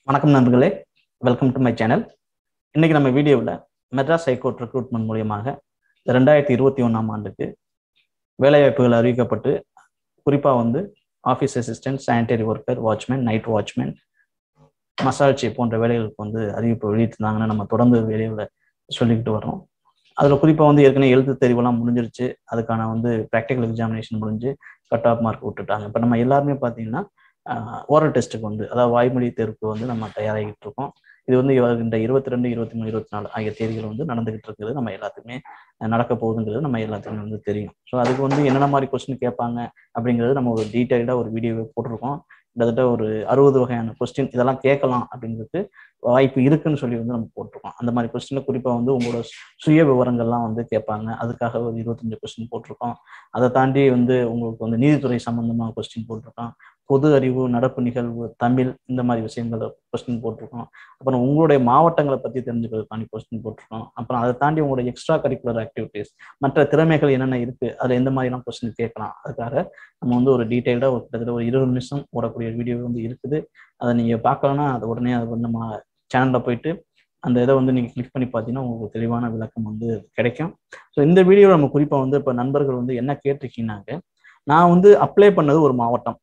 வணக்கம் நண்பர்களே welcome to my channel இன்னைக்கு நம்ம வீடியோவில் மெட்ராஸ் ஹைகோர்ட் ரெக்ரூட்மெண்ட் மூலியமாக ரெண்டாயிரத்தி இருபத்தி ஒன்றாம் ஆண்டுக்கு வேலைவாய்ப்புகள் அறிவிக்கப்பட்டு குறிப்பாக வந்து office assistant sanitary worker watchman night watchman மசால்ச்சி போன்ற வேலைகளுக்கு வந்து அறிவிப்பு வெளியிட்டிருந்தாங்கன்னு நம்ம தொடர்ந்து வீடியோவில் சொல்லிக்கிட்டு வரோம் அதில் குறிப்பாக வந்து ஏற்கனவே எழுத்து தெரிவெல்லாம் முடிஞ்சிருச்சு அதுக்கான வந்து ப்ராக்டிக்கல் எக்ஸாமினேஷன் முடிஞ்சு கட் ஆஃப் மார்க் விட்டுட்டாங்க இப்போ நம்ம எல்லாருமே பார்த்தீங்கன்னா ஓரல் டெஸ்ட்டுக்கு வந்து அதாவது வாய்மொழி தேர்வுக்கு வந்து நம்ம தயாராகிட்டு இருக்கோம் இது வந்து இந்த இருபத்தி ரெண்டு இருபத்தி மூணு இருபத்தி நாலு ஆகிய தேதிகள் வந்து நடந்துகிட்டு இருக்குது நம்ம எல்லாத்துக்குமே நடக்க போகுதுங்கிறது நம்ம எல்லாத்துக்குமே வந்து தெரியும் ஸோ அதுக்கு வந்து என்னென்ன மாதிரி கொஸ்டின் கேட்பாங்க அப்படிங்கிறது நம்ம ஒரு டீட்டெயில்டாக ஒரு வீடியோவை போட்டிருக்கோம் கிட்டத்தட்ட ஒரு அறுபது வகையான கொஸ்டின் இதெல்லாம் கேட்கலாம் அப்படிங்கிறது வாய்ப்பு இருக்குன்னு சொல்லி வந்து நம்ம போட்டிருக்கோம் அந்த மாதிரி கொஸ்டினில் குறிப்பாக வந்து உங்களோட சுய விவரங்கள்லாம் வந்து கேட்பாங்க அதுக்காக ஒரு இருபத்தஞ்சு கொஸ்டின் போட்டிருக்கோம் அதை தாண்டி வந்து உங்களுக்கு வந்து நீதித்துறை சம்பந்தமாக கொஸ்டின் போட்டிருக்கோம் பொது அறிவு நடப்பு நிகழ்வு தமிழ் இந்த மாதிரி விஷயங்களை கொஸ்டின் போட்டிருக்கோம் அப்புறம் உங்களுடைய மாவட்டங்களை பற்றி தெரிஞ்சுக்கிறதுக்காண்டி கொஸ்டின் போட்டிருக்கோம் அப்புறம் அதை தாண்டி உங்களுடைய எக்ஸ்ட்ரா கரிக்குலர் ஆக்டிவிட்டீஸ் மற்ற திறமைகள் என்னென்ன இருக்கு அதில் எந்த மாதிரிலாம் கொஸ்டின் கேட்கலாம் அதுக்காக நம்ம வந்து ஒரு டீட்டெயில்டாக ஒரு கிட்டத்தட்ட ஒரு இருபது நிமிஷம் ஓடக்கூடிய வீடியோ வந்து இருக்குது அதை நீங்கள் பார்க்கலன்னா அது உடனே அது வந்து நம்ம சேனலில் போயிட்டு அந்த இதை வந்து நீங்கள் கிளிக் பண்ணி பார்த்தீங்கன்னா உங்களுக்கு தெளிவான விளக்கம் வந்து கிடைக்கும் ஸோ இந்த வீடியோவில் நம்ம குறிப்பாக வந்து இப்போ நண்பர்கள் வந்து என்ன கேட்டிருக்கீங்கன்னாக்க நான் வந்து அப்ளை பண்ணது ஒரு மாவட்டம்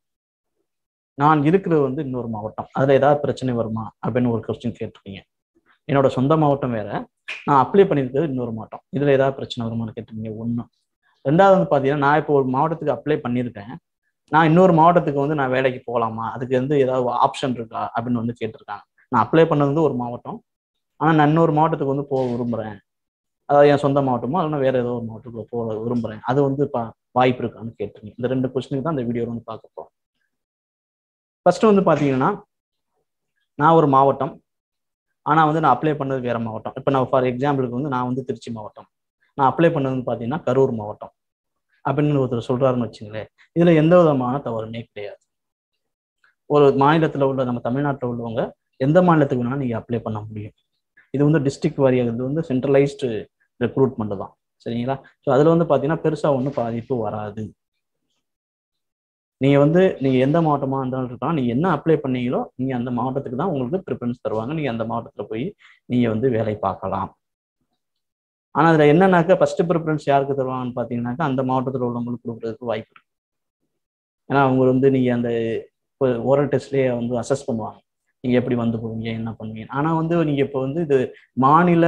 நான் இருக்கிறது வந்து இன்னொரு மாவட்டம் அதில் ஏதாவது பிரச்சனை வருமா அப்படின்னு ஒரு கொஸ்டின் கேட்டிருக்கீங்க என்னோட சொந்த மாவட்டம் வேற நான் அப்ளை பண்ணியிருக்கிறது இன்னொரு மாவட்டம் இதில் ஏதாவது பிரச்சனை வருமானு கேட்டிருக்கீங்க ஒன்று ரெண்டாவது வந்து பார்த்தீங்கன்னா நான் இப்போ ஒரு மாவட்டத்துக்கு அப்ளை பண்ணியிருக்கேன் நான் இன்னொரு மாவட்டத்துக்கு வந்து நான் வேலைக்கு போகலாமா அதுக்கு வந்து ஏதாவது ஆப்ஷன் இருக்கா அப்படின்னு வந்து கேட்டிருக்காங்க நான் அப்ளை பண்ணது வந்து ஒரு மாவட்டம் ஆனால் நான் இன்னொரு மாவட்டத்துக்கு வந்து போக விரும்புகிறேன் அதாவது என் சொந்த மாவட்டமோ இல்லைன்னா வேற ஏதோ ஒரு மாவட்டத்துக்கு போக விரும்புகிறேன் அது வந்து இப்போ வாய்ப்பு இருக்கான்னு கேட்டிருக்கீங்க இந்த ரெண்டு கொஸ்டினுக்கு தான் இந்த வீடியோ வந்து பார்க்க போகிறோம் ஃபர்ஸ்ட் வந்து பார்த்தீங்கன்னா நான் ஒரு மாவட்டம் ஆனால் வந்து நான் அப்ளை பண்ணது வேற மாவட்டம் இப்போ நான் ஃபார் எக்ஸாம்பிளுக்கு வந்து நான் வந்து திருச்சி மாவட்டம் நான் அப்ளை பண்ணதுன்னு பார்த்தீங்கன்னா கரூர் மாவட்டம் அப்படின்னு ஒருத்தர் சொல்றாருன்னு வச்சுங்களேன் இதுல எந்த விதமான தவறுமே கிடையாது ஒரு மாநிலத்தில் உள்ள நம்ம தமிழ்நாட்டில் உள்ளவங்க எந்த மாநிலத்துக்கு வேணாலும் நீங்கள் அப்ளை பண்ண முடியும் இது வந்து டிஸ்ட்ரிக்ட் வாரியாக இது வந்து சென்ட்ரலைஸ்டு ரெக்ரூட்மெண்ட் தான் சரிங்களா ஸோ அதில் வந்து பார்த்தீங்கன்னா பெருசாக ஒன்றும் பாதிப்பு வராது நீங்கள் வந்து நீங்கள் எந்த மாவட்டமாக இருந்தாலும் இருக்கலாம் நீங்கள் என்ன அப்ளை பண்ணீங்களோ நீங்கள் அந்த மாவட்டத்துக்கு தான் உங்களுக்கு ப்ரிஃபரன்ஸ் தருவாங்க நீங்கள் அந்த மாவட்டத்தில் போய் நீங்கள் வந்து வேலை பார்க்கலாம் ஆனால் அதில் என்னன்னாக்கா ஃபர்ஸ்ட் ப்ரிஃபரன்ஸ் யாருக்கு தருவாங்கன்னு பார்த்தீங்கன்னாக்கா அந்த மாவட்டத்தில் உள்ளவங்களுக்கு கொடுக்குறதுக்கு வாய்ப்பு இருக்கு ஏன்னா அவங்க வந்து நீங்கள் அந்த ஓரல் டெஸ்ட்லேயே வந்து அசஸ் பண்ணுவாங்க நீங்கள் எப்படி வந்து போவீங்க என்ன பண்ணுவீங்க ஆனால் வந்து நீங்கள் இப்போ வந்து இது மாநில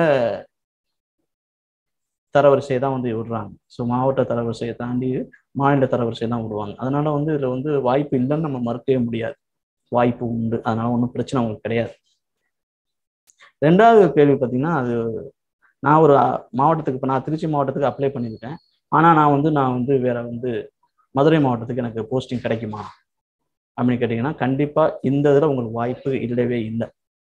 தரவரிசையை தான் வந்து விடுறாங்க ஸோ மாவட்ட தரவரிசையை தாண்டி மாநில தரவரிசையை தான் விடுவாங்க அதனால வந்து இதில் வந்து வாய்ப்பு இல்லைன்னு நம்ம மறுக்கவே முடியாது வாய்ப்பு உண்டு அதனால ஒன்றும் பிரச்சனை அவங்களுக்கு கிடையாது ரெண்டாவது கேள்வி பார்த்தீங்கன்னா அது நான் ஒரு மாவட்டத்துக்கு இப்போ நான் திருச்சி மாவட்டத்துக்கு அப்ளை பண்ணியிருக்கேன் ஆனால் நான் வந்து நான் வந்து வேற வந்து மதுரை மாவட்டத்துக்கு எனக்கு போஸ்டிங் கிடைக்குமா அப்படின்னு கேட்டிங்கன்னா கண்டிப்பாக இந்த இதில் உங்களுக்கு வாய்ப்பு இல்லவே இல்லை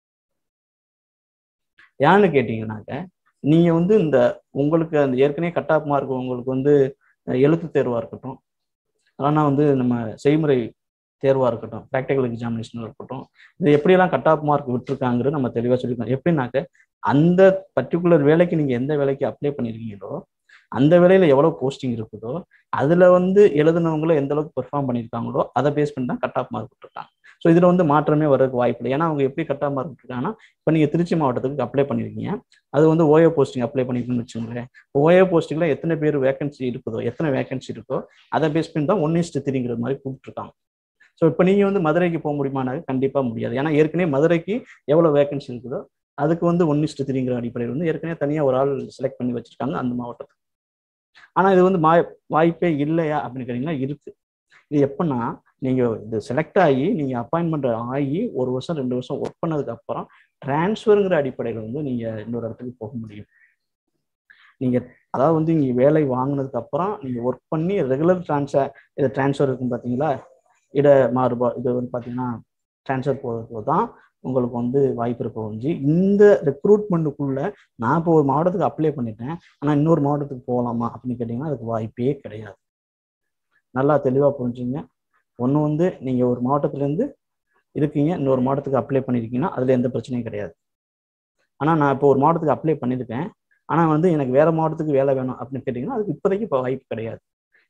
ஏன்னு கேட்டிங்கனாக்க நீங்கள் வந்து இந்த உங்களுக்கு அந்த ஏற்கனவே கட் ஆஃப் மார்க் உங்களுக்கு வந்து எழுத்து தேர்வாக இருக்கட்டும் ஆனால் வந்து நம்ம செய்முறை தேர்வாக இருக்கட்டும் ப்ராக்டிக்கல் எக்ஸாமினேஷன் இருக்கட்டும் இது எப்படியெல்லாம் கட் ஆஃப் மார்க் விட்டுருக்காங்கிறது நம்ம தெளிவாக சொல்லியிருக்கோம் எப்படின்னாக்க அந்த பர்டிகுலர் வேலைக்கு நீங்கள் எந்த வேலைக்கு அப்ளை பண்ணியிருக்கீங்களோ அந்த வேலையில் எவ்வளோ போஸ்டிங் இருக்குதோ அதில் வந்து எழுதுனவங்கள எந்த அளவுக்கு பெர்ஃபார்ம் பண்ணியிருக்காங்களோ அதை பேஸ் பண்ணி தான் கட் ஆஃப் மார்க் விட்டுருக்காங்க ஸோ இதில் வந்து மாற்றமே வர்றதுக்கு வாய்ப்பு இல்லை ஏன்னா அவங்க எப்படி கட் ஆஃப் மார்க் விட்டுருக்காங்கன்னா இப்போ நீங்கள் திருச்சி மாவட்டத்துக்கு அப்ளை பண்ணியிருக்கீங்க அது வந்து ஓயோ போஸ்டிங் அப்ளை பண்ணியிருக்குன்னு வச்சுக்கோங்களேன் ஓயோ போஸ்டிங்கில் எத்தனை பேர் வேகன்சி இருக்குதோ எத்தனை வேகன்சி இருக்கோ அதை பேஸ் பண்ணி தான் ஒன் இஸ்ட் த்ரீங்கிற மாதிரி கூப்பிட்டுருக்காங்க ஸோ இப்போ நீங்கள் வந்து மதுரைக்கு போக முடியுமானாக்க கண்டிப்பாக முடியாது ஏன்னா ஏற்கனவே மதுரைக்கு எவ்வளோ வேகன்சி இருக்குதோ அதுக்கு வந்து ஒன் இஸ்ட் த்ரீங்கிற அடிப்படையில் வந்து ஏற்கனவே தனியாக ஒரு ஆள் செலக்ட் பண்ணி வச்சிருக்காங்க அந்த மாவட்டத்துக்கு ஆனால் இது வந்து மா வாய்ப்பே இல்லையா அப்படின்னு கேட்டிங்கன்னா இருக்கு இது எப்படின்னா நீங்கள் இது செலக்ட் ஆகி நீங்கள் அப்பாயின்மெண்ட் ஆகி ஒரு வருஷம் ரெண்டு வருஷம் ஒர்க் பண்ணதுக்கு அப்புறம் டிரான்ஸ்ஃபருங்கிற அடிப்படையில் வந்து நீங்கள் இன்னொரு இடத்துக்கு போக முடியும் நீங்கள் அதாவது வந்து இங்கே வேலை வாங்கினதுக்கு அப்புறம் நீங்கள் ஒர்க் பண்ணி ரெகுலர் டிரான்ஸ்ஃபர் இது டிரான்ஸ்ஃபர் இருக்கும் பார்த்தீங்களா இட மாறுபா இது வந்து பார்த்தீங்கன்னா டிரான்ஸ்ஃபர் போகிறதுக்கு தான் உங்களுக்கு வந்து வாய்ப்பு இருக்க ஒழிஞ்சு இந்த ரெக்ரூட்மெண்ட்டுக்குள்ள நான் இப்போ ஒரு மாவட்டத்துக்கு அப்ளை பண்ணிட்டேன் ஆனால் இன்னொரு மாவட்டத்துக்கு போகலாமா அப்படின்னு கேட்டிங்கன்னா அதுக்கு வாய்ப்பே கிடையாது நல்லா தெளிவாக புரிஞ்சுங்க ஒன்று வந்து நீங்கள் ஒரு மாவட்டத்துலேருந்து இருக்கீங்க இன்னொரு மாவட்டத்துக்கு அப்ளை பண்ணியிருக்கீங்கன்னா அதில் எந்த பிரச்சனையும் கிடையாது ஆனால் நான் இப்போ ஒரு மாவட்டத்துக்கு அப்ளை பண்ணியிருக்கேன் ஆனால் வந்து எனக்கு வேற மாவட்டத்துக்கு வேலை வேணும் அப்படின்னு கேட்டிங்கன்னா அதுக்கு இப்போதைக்கு இப்போ வாய்ப்பு கிடையாது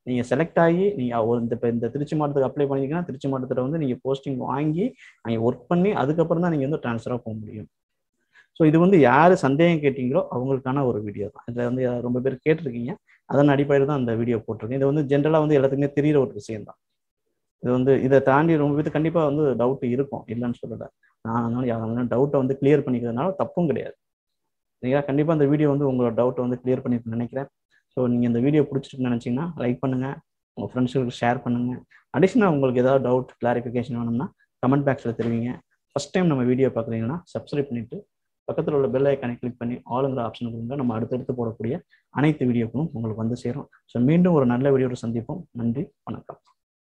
நீங்கள் செலக்ட் ஆகி நீங்கள் ஒரு இந்த இப்போ இந்த திருச்சி மாவட்டத்துக்கு அப்ளை பண்ணிங்கன்னா திருச்சி மாவட்டத்தில் வந்து நீங்கள் போஸ்டிங் வாங்கி நீங்கள் ஒர்க் பண்ணி அதுக்கப்புறம் தான் நீங்கள் வந்து ட்ரான்ஸ்ஃபராக போக முடியும் ஸோ இது வந்து யார் சந்தேகம் கேட்டீங்களோ அவங்களுக்கான ஒரு வீடியோ தான் இதில் வந்து ரொம்ப பேர் கேட்டிருக்கீங்க அதன் அடிப்படையில் தான் அந்த வீடியோ போட்டிருக்கேன் இது வந்து ஜென்ரலாக வந்து எல்லாத்துக்குமே தெரியிற ஒரு விஷயம் தான் இது வந்து இதை தாண்டி ரொம்ப பேருக்கு கண்டிப்பாக வந்து டவுட் இருக்கும் இல்லைன்னு சொல்லலை நான் அதனால யாரும் டவுட்டை வந்து கிளியர் பண்ணிக்கிறதுனால தப்பும் கிடையாது சரிங்களா கண்டிப்பாக அந்த வீடியோ வந்து உங்களோட டவுட்டை வந்து கிளியர் பண்ணிட்டு நினைக்கிறேன் ஸோ நீங்கள் இந்த வீடியோ பிடிச்சிருக்குன்னு நினச்சிங்கன்னா லைக் பண்ணுங்கள் உங்கள் ஃப்ரெண்ட்ஸுக்கு ஷேர் பண்ணுங்கள் அடிஷ்னலாக உங்களுக்கு ஏதாவது டவுட் கிளாரிஃபிகேஷன் வேணும்னா கமெண்ட் பாக்ஸில் தெரிவிங்க ஃபஸ்ட் டைம் நம்ம வீடியோ பார்க்குறீங்கன்னா சப்ஸ்கிரைப் பண்ணிவிட்டு பக்கத்தில் உள்ள பெல் ஐக்கானை கிளிக் பண்ணி ஆளுங்கிற ஆப்ஷன் கொடுங்க நம்ம அடுத்தடுத்து போடக்கூடிய அனைத்து வீடியோக்களும் உங்களுக்கு வந்து சேரும் ஸோ மீண்டும் ஒரு நல்ல வீடியோவில் சந்திப்போம் நன்றி வணக்கம்